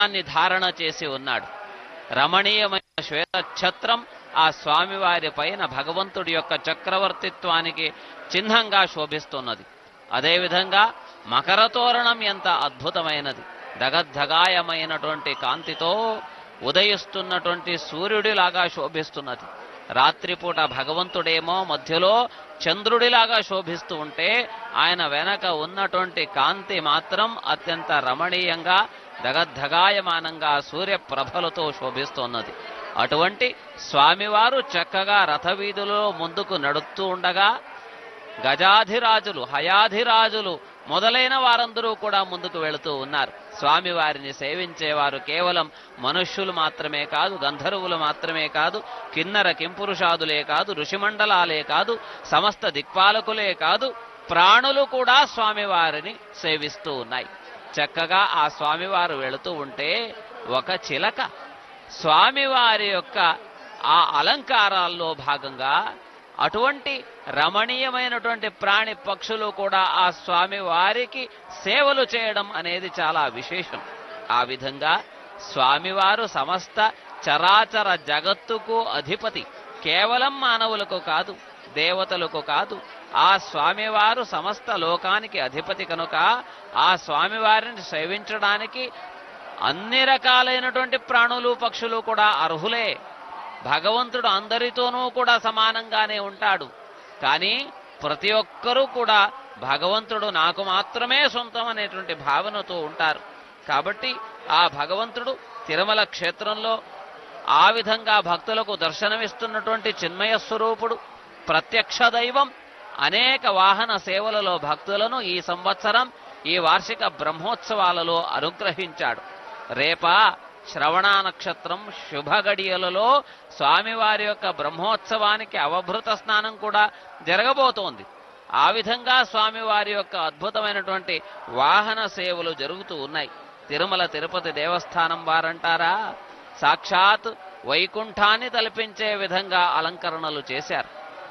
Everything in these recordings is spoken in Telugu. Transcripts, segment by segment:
దాన్ని ధారణ చేసి ఉన్నాడు రమణీయమైన శ్వేత ఛత్రం ఆ స్వామివారి పైన భగవంతుడి యొక్క చక్రవర్తిత్వానికి చిహ్నంగా శోభిస్తున్నది అదేవిధంగా మకర తోరణం ఎంత అద్భుతమైనది దగద్ధగాయమైనటువంటి కాంతితో ఉదయిస్తున్నటువంటి సూర్యుడిలాగా శోభిస్తున్నది రాత్రిపూట భగవంతుడేమో మధ్యలో చంద్రుడిలాగా శోభిస్తూ ఉంటే ఆయన వెనక ఉన్నటువంటి కాంతి మాత్రం అత్యంత రమణీయంగా దగద్ధగాయమానంగా సూర్యప్రభలతో శోభిస్తున్నది అటువంటి స్వామివారు చక్కగా రథవీధులో ముందుకు నడుస్తూ ఉండగా గజాధిరాజులు హయాధిరాజులు మొదలైన వారందరూ కూడా ముందుకు వెళుతూ ఉన్నారు స్వామివారిని సేవించేవారు కేవలం మనుష్యులు మాత్రమే కాదు గంధర్వులు మాత్రమే కాదు కిన్నర కింపురుషాదులే కాదు ఋషిమండలాలే కాదు సమస్త దిక్పాలకులే కాదు ప్రాణులు కూడా స్వామివారిని సేవిస్తూ ఉన్నాయి చక్కగా ఆ స్వామివారు వెళుతూ ఉంటే ఒక చిలక స్వామివారి యొక్క ఆ అలంకారాల్లో భాగంగా అటువంటి రమణీయమైనటువంటి ప్రాణి పక్షులు కూడా ఆ స్వామి వారికి సేవలు చేయడం అనేది చాలా విశేషం ఆ విధంగా స్వామివారు సమస్త చరాచర జగత్తుకు అధిపతి కేవలం మానవులకు కాదు దేవతలకు కాదు ఆ స్వామివారు సమస్త లోకానికి అధిపతి కనుక ఆ స్వామివారిని సేవించడానికి అన్ని రకాలైనటువంటి ప్రాణులు పక్షులు కూడా అర్హులే భగవంతుడు అందరితోనూ కూడా సమానంగానే ఉంటాడు కానీ ప్రతి ఒక్కరూ కూడా భగవంతుడు నాకు మాత్రమే సొంతం అనేటువంటి భావనతో ఉంటారు కాబట్టి ఆ భగవంతుడు తిరుమల క్షేత్రంలో ఆ విధంగా భక్తులకు దర్శనమిస్తున్నటువంటి చిన్మయ స్వరూపుడు ప్రత్యక్ష దైవం అనేక వాహన సేవలలో భక్తులను ఈ సంవత్సరం ఈ వార్షిక బ్రహ్మోత్సవాలలో అనుగ్రహించాడు రేపా శ్రవణ నక్షత్రం శుభ గడియలలో స్వామివారి యొక్క బ్రహ్మోత్సవానికి అవభృత స్నానం కూడా జరగబోతోంది ఆ విధంగా స్వామివారి యొక్క అద్భుతమైనటువంటి వాహన సేవలు జరుగుతూ ఉన్నాయి తిరుమల తిరుపతి దేవస్థానం వారంటారా సాక్షాత్ వైకుంఠాన్ని తలపించే విధంగా అలంకరణలు చేశారు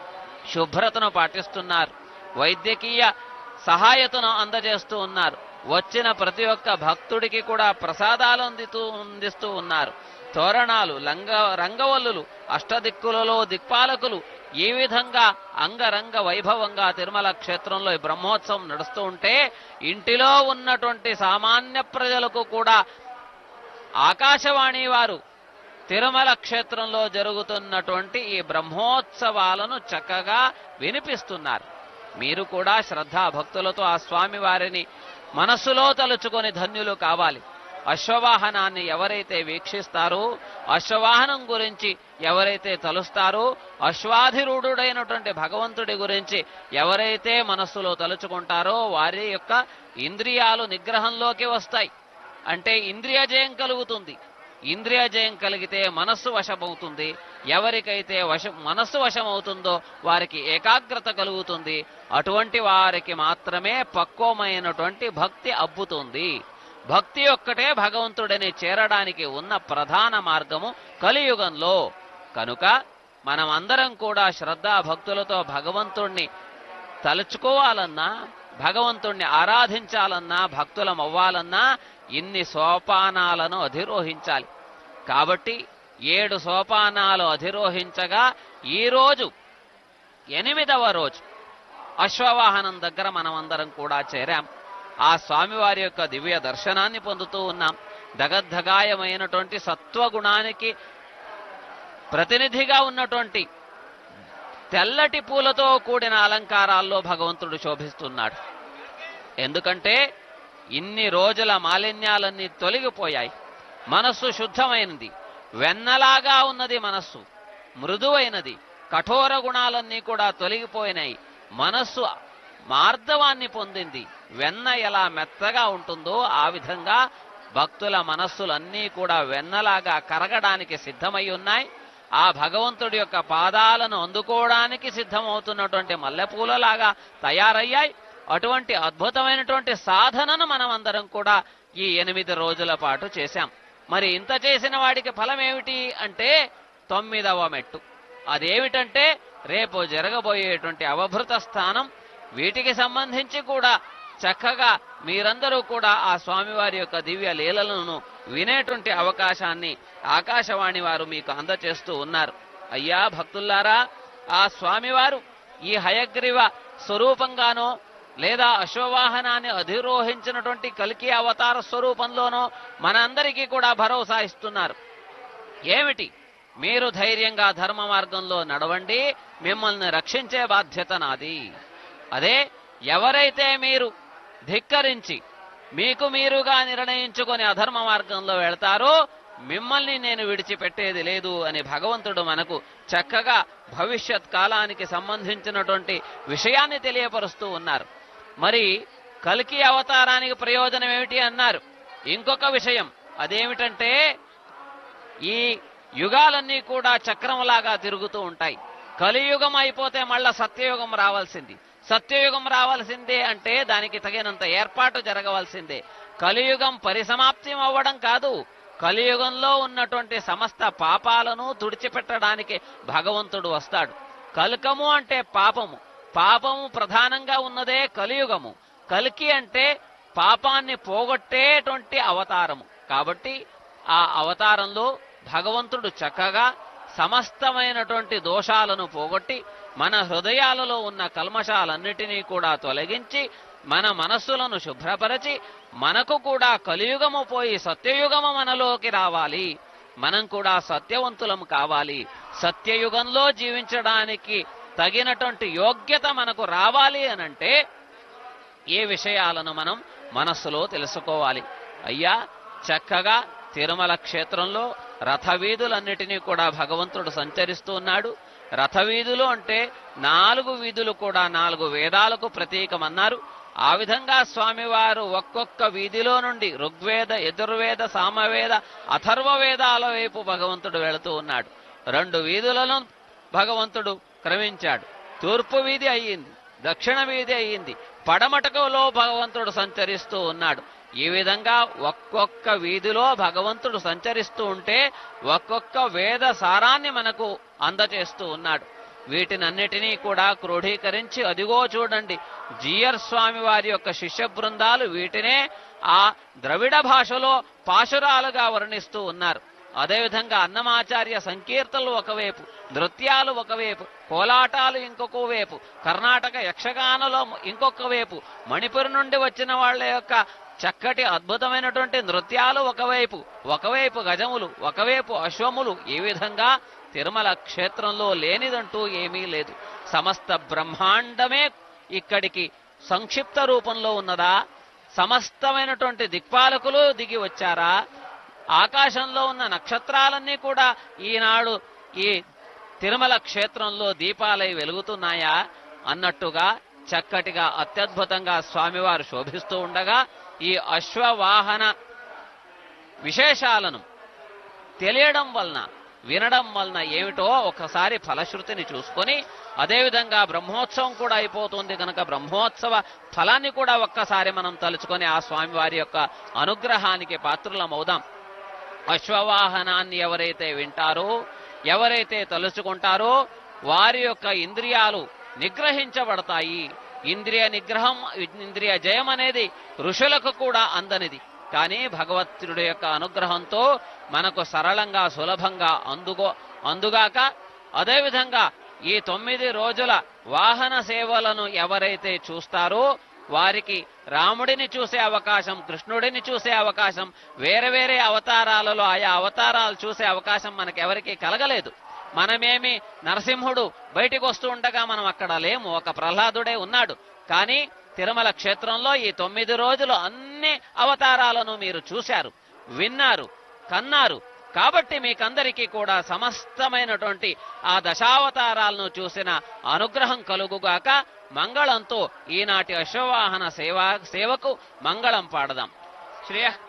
శుభ్రతను పాటిస్తున్నారు వైద్యకీయ సహాయతను అందజేస్తూ ఉన్నారు వచ్చిన ప్రతి ఒక్క భక్తుడికి కూడా ప్రసాదాలు అందితూ అందిస్తూ ఉన్నారు తోరణాలు లంగ రంగవల్లులు అష్టదిక్కులలో దిక్పాలకులు ఈ విధంగా అంగరంగ వైభవంగా తిరుమల క్షేత్రంలో ఈ బ్రహ్మోత్సవం నడుస్తూ ఉంటే ఇంటిలో ఉన్నటువంటి సామాన్య ప్రజలకు కూడా ఆకాశవాణి వారు తిరుమల క్షేత్రంలో జరుగుతున్నటువంటి ఈ బ్రహ్మోత్సవాలను చక్కగా వినిపిస్తున్నారు మీరు కూడా శ్రద్ధా భక్తులతో ఆ స్వామి వారిని మనస్సులో తలుచుకొని ధన్యులు కావాలి అశ్వవాహనాన్ని ఎవరైతే వీక్షిస్తారో అశ్వవాహనం గురించి ఎవరైతే తలుస్తారో అశ్వాధిరూఢుడైనటువంటి భగవంతుడి గురించి ఎవరైతే మనస్సులో తలుచుకుంటారో వారి యొక్క ఇంద్రియాలు నిగ్రహంలోకి వస్తాయి అంటే ఇంద్రియ జయం కలుగుతుంది ఇంద్రియ జయం కలిగితే మనస్సు వశమవుతుంది ఎవరికైతే వశ మనస్సు వశమవుతుందో వారికి ఏకాగ్రత కలుగుతుంది అటువంటి వారికి మాత్రమే పక్వమైనటువంటి భక్తి అబ్బుతుంది భక్తి ఒక్కటే భగవంతుడిని చేరడానికి ఉన్న ప్రధాన మార్గము కలియుగంలో కనుక మనం అందరం కూడా శ్రద్ధా భక్తులతో భగవంతుణ్ణి తలుచుకోవాలన్నా భగవంతుణ్ణి ఆరాధించాలన్నా భక్తులం అవ్వాలన్నా ఇన్ని సోపానాలను అధిరోహించాలి కాబట్టి ఏడు సోపానాలు అధిరోహించగా ఈ రోజు ఎనిమిదవ రోజు అశ్వవాహనం దగ్గర మనమందరం కూడా చేరాం ఆ స్వామివారి యొక్క దివ్య దర్శనాన్ని పొందుతూ ఉన్నాం దగద్ధగాయమైనటువంటి సత్వగుణానికి ప్రతినిధిగా ఉన్నటువంటి తెల్లటి పూలతో కూడిన అలంకారాల్లో భగవంతుడు శోభిస్తున్నాడు ఎందుకంటే ఇన్ని రోజుల మాలిన్యాలన్నీ తొలగిపోయాయి మనస్సు శుద్ధమైనది వెన్నలాగా ఉన్నది మనస్సు మృదువైనది కఠోర గుణాలన్నీ కూడా తొలగిపోయినాయి మనస్సు మార్దవాన్ని పొందింది వెన్న ఎలా మెత్తగా ఉంటుందో ఆ విధంగా భక్తుల మనస్సులన్నీ కూడా వెన్నలాగా కరగడానికి సిద్ధమై ఉన్నాయి ఆ భగవంతుడి యొక్క పాదాలను అందుకోవడానికి సిద్ధమవుతున్నటువంటి మల్లెపూలలాగా తయారయ్యాయి అటువంటి అద్భుతమైనటువంటి సాధనను మనం అందరం కూడా ఈ ఎనిమిది రోజుల పాటు చేశాం మరి ఇంత చేసిన వాడికి ఫలం ఏమిటి అంటే తొమ్మిదవ మెట్టు అదేమిటంటే రేపు జరగబోయేటువంటి అవభృత స్థానం వీటికి సంబంధించి కూడా చక్కగా మీరందరూ కూడా ఆ స్వామివారి యొక్క దివ్య లీలలను వినేటువంటి అవకాశాన్ని ఆకాశవాణి వారు మీకు అందచేస్తూ ఉన్నారు అయ్యా భక్తుల్లారా ఆ స్వామివారు ఈ హయగ్రీవ స్వరూపంగానో లేదా అశ్వవాహనాన్ని అధిరోహించినటువంటి కలికి అవతార స్వరూపంలోనో మనందరికీ కూడా భరోసా ఇస్తున్నారు ఏమిటి మీరు ధైర్యంగా ధర్మ మార్గంలో నడవండి మిమ్మల్ని రక్షించే బాధ్యత నాది అదే ఎవరైతే మీరు ధిక్కరించి మీకు మీరుగా నిర్ణయించుకొని అధర్మ మార్గంలో వెళ్తారో మిమ్మల్ని నేను విడిచిపెట్టేది లేదు అని భగవంతుడు మనకు చక్కగా భవిష్యత్ కాలానికి సంబంధించినటువంటి విషయాన్ని తెలియపరుస్తూ ఉన్నారు మరి కల్కి అవతారానికి ప్రయోజనం ఏమిటి అన్నారు ఇంకొక విషయం అదేమిటంటే ఈ యుగాలన్నీ కూడా చక్రంలాగా తిరుగుతూ ఉంటాయి కలియుగం అయిపోతే మళ్ళా సత్యయుగం రావాల్సింది సత్యయుగం రావాల్సిందే అంటే దానికి తగినంత ఏర్పాటు జరగవలసిందే కలియుగం పరిసమాప్తి అవ్వడం కాదు కలియుగంలో ఉన్నటువంటి సమస్త పాపాలను తుడిచిపెట్టడానికి భగవంతుడు వస్తాడు కల్కము అంటే పాపము పాపము ప్రధానంగా ఉన్నదే కలియుగము కలికి అంటే పాపాన్ని పోగొట్టేటువంటి అవతారము కాబట్టి ఆ అవతారంలో భగవంతుడు చక్కగా సమస్తమైనటువంటి దోషాలను పోగొట్టి మన హృదయాలలో ఉన్న కల్మషాలన్నిటినీ కూడా తొలగించి మన మనస్సులను శుభ్రపరచి మనకు కూడా కలియుగము పోయి సత్యయుగము మనలోకి రావాలి మనం కూడా సత్యవంతులం కావాలి సత్యయుగంలో జీవించడానికి తగినటువంటి యోగ్యత మనకు రావాలి అనంటే ఏ విషయాలను మనం మనస్సులో తెలుసుకోవాలి అయ్యా చక్కగా తిరుమల క్షేత్రంలో రథవీధులన్నిటినీ కూడా భగవంతుడు సంచరిస్తూ ఉన్నాడు రథవీధులు అంటే నాలుగు వీధులు కూడా నాలుగు వేదాలకు ప్రతీకమన్నారు ఆ విధంగా స్వామివారు ఒక్కొక్క వీధిలో నుండి ఋగ్వేద యజుర్వేద సామవేద అథర్వ వేదాల వైపు భగవంతుడు వెళుతూ ఉన్నాడు రెండు వీధులను భగవంతుడు క్రమించాడు తూర్పు వీధి అయ్యింది దక్షిణ వీధి అయ్యింది పడమటకులో భగవంతుడు సంచరిస్తూ ఉన్నాడు ఈ విధంగా ఒక్కొక్క వీధిలో భగవంతుడు సంచరిస్తూ ఉంటే ఒక్కొక్క వేద సారాన్ని మనకు అందచేస్తూ ఉన్నాడు వీటినన్నిటినీ కూడా క్రోఢీకరించి అదిగో చూడండి జియర్ స్వామి వారి యొక్క శిష్య బృందాలు వీటినే ఆ ద్రవిడ భాషలో పాశురాలుగా వర్ణిస్తూ ఉన్నారు అదేవిధంగా అన్నమాచార్య సంకీర్తనలు ఒకవైపు నృత్యాలు ఒకవైపు కోలాటాలు ఇంకొక వైపు కర్ణాటక యక్షగానలో ఇంకొక వైపు మణిపురి నుండి వచ్చిన వాళ్ళ యొక్క చక్కటి అద్భుతమైనటువంటి నృత్యాలు ఒకవైపు ఒకవైపు గజములు ఒకవైపు అశ్వములు ఈ విధంగా తిరుమల క్షేత్రంలో లేనిదంటూ ఏమీ లేదు సమస్త బ్రహ్మాండమే ఇక్కడికి సంక్షిప్త రూపంలో ఉన్నదా సమస్తమైనటువంటి దిక్పాలకులు దిగి వచ్చారా ఆకాశంలో ఉన్న నక్షత్రాలన్నీ కూడా ఈనాడు ఈ తిరుమల క్షేత్రంలో దీపాలై వెలుగుతున్నాయా అన్నట్టుగా చక్కటిగా అత్యద్భుతంగా స్వామివారు శోభిస్తూ ఉండగా ఈ అశ్వవాహన విశేషాలను తెలియడం వలన వినడం వలన ఏమిటో ఒకసారి ఫలశ్రుతిని చూసుకొని అదేవిధంగా బ్రహ్మోత్సవం కూడా అయిపోతుంది కనుక బ్రహ్మోత్సవ ఫలాన్ని కూడా ఒక్కసారి మనం తలుచుకొని ఆ స్వామివారి యొక్క అనుగ్రహానికి పాత్రులమవుదాం అశ్వవాహనాన్ని ఎవరైతే వింటారో ఎవరైతే తలుచుకుంటారో వారి యొక్క ఇంద్రియాలు నిగ్రహించబడతాయి ఇంద్రియ నిగ్రహం ఇంద్రియ జయం అనేది ఋషులకు కూడా అందనిది కానీ భగవత్తుడి యొక్క అనుగ్రహంతో మనకు సరళంగా సులభంగా అందుగో అందుగాక అదేవిధంగా ఈ తొమ్మిది రోజుల వాహన సేవలను ఎవరైతే చూస్తారో వారికి రాముడిని చూసే అవకాశం కృష్ణుడిని చూసే అవకాశం వేరే వేరే అవతారాలలో ఆయా అవతారాలు చూసే అవకాశం మనకెవరికి కలగలేదు మనమేమి నరసింహుడు బయటికి వస్తూ ఉండగా మనం అక్కడ లేము ఒక ప్రహ్లాదుడే ఉన్నాడు కానీ తిరుమల క్షేత్రంలో ఈ తొమ్మిది రోజులు అన్ని అవతారాలను మీరు చూశారు విన్నారు కన్నారు కాబట్టి మీకందరికీ కూడా సమస్తమైనటువంటి ఆ దశావతారాలను చూసిన అనుగ్రహం కలుగుగాక మంగళంతో ఈనాటి అశ్వవాహన సేవ సేవకు మంగళం పాడదాం శ్రేయ